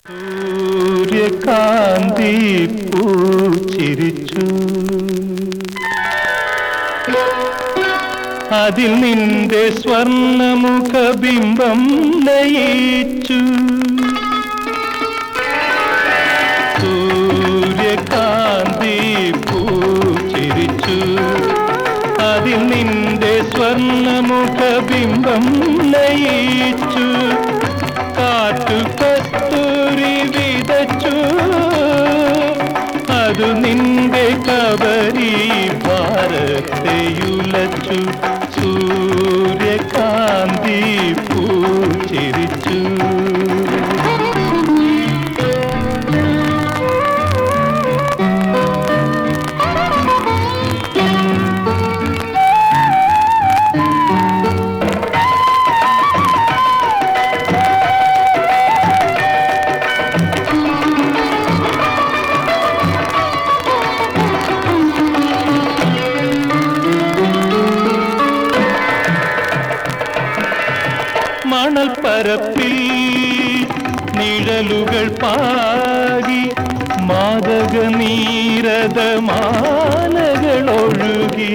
സൂര്യകാന്തി പൂച്ചിരിച്ചു അതിൽ നിന്റെ സ്വർണമുഖബിംബം ലയിച്ചു സൂര്യകാന്തി പൂച്ചിരിച്ചു അതിൽ നിന്റെ സ്വർണമുഖബിംബം ലയിച്ചു കാറ്റു കസ്തൂരി വിതച്ചു അതു നിന്റെ കബരി ഭാരത്തെയുലച്ചു സൂര്യകാന്തി പൂച്ചിരിച്ചു മണൽപ്പരപ്പിൽ നിഴലുകൾ പാകി മാതക നീരത മാലകൾ ഒഴുകി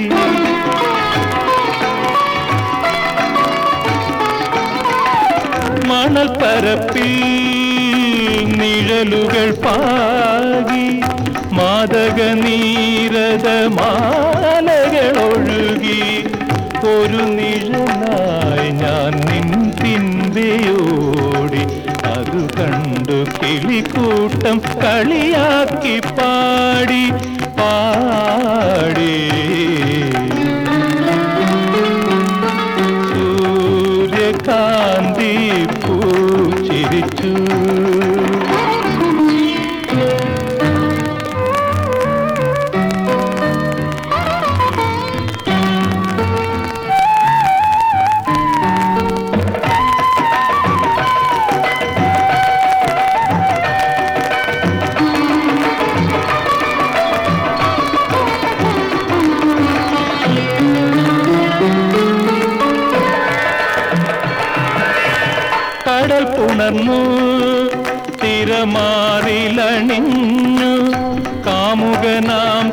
മണൽപ്പരപ്പിൽ നിഴലുകൾ പാകി മാതക നീരത മാലകൾ ഒഴുകി ഒരു നിഴലായി ഞാൻ നിൻ പിൻപയോടി അത് കണ്ടു കിളിക്കൂട്ടം കളിയാക്കി പാടി പാടി സൂര്യകാന്തി പൂച്ചിരിച്ചു കടൽ പുണർന്നു തിരമാറിലണിഞ്ഞു കാമുകനാം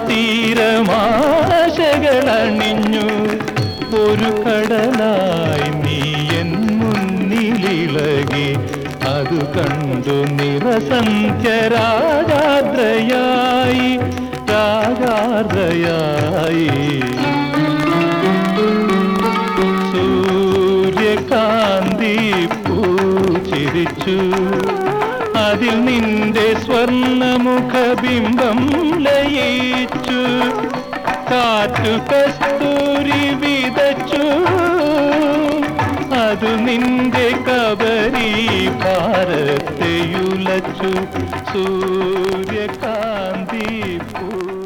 തീരമാശകളണിഞ്ഞു ഒരു കടലായി നീ എൻ മുന്നിലിളകി അത് കണ്ടു നിറസന്ധ്യ രാഗാദ്രയായി രാഗാദ്രയായി സൂര്യകാന്തി പൂച്ചിരിച്ചു അതിൽ നിന്റെ സ്വർണമുഖബിംബം ലയിച്ചു കാറ്റു കസ്തൂരി വിതച്ചു അത് നിന്റെ കബരി ഭാരത്തെയുലച്ചു സൂര്യകാന്തി പൂ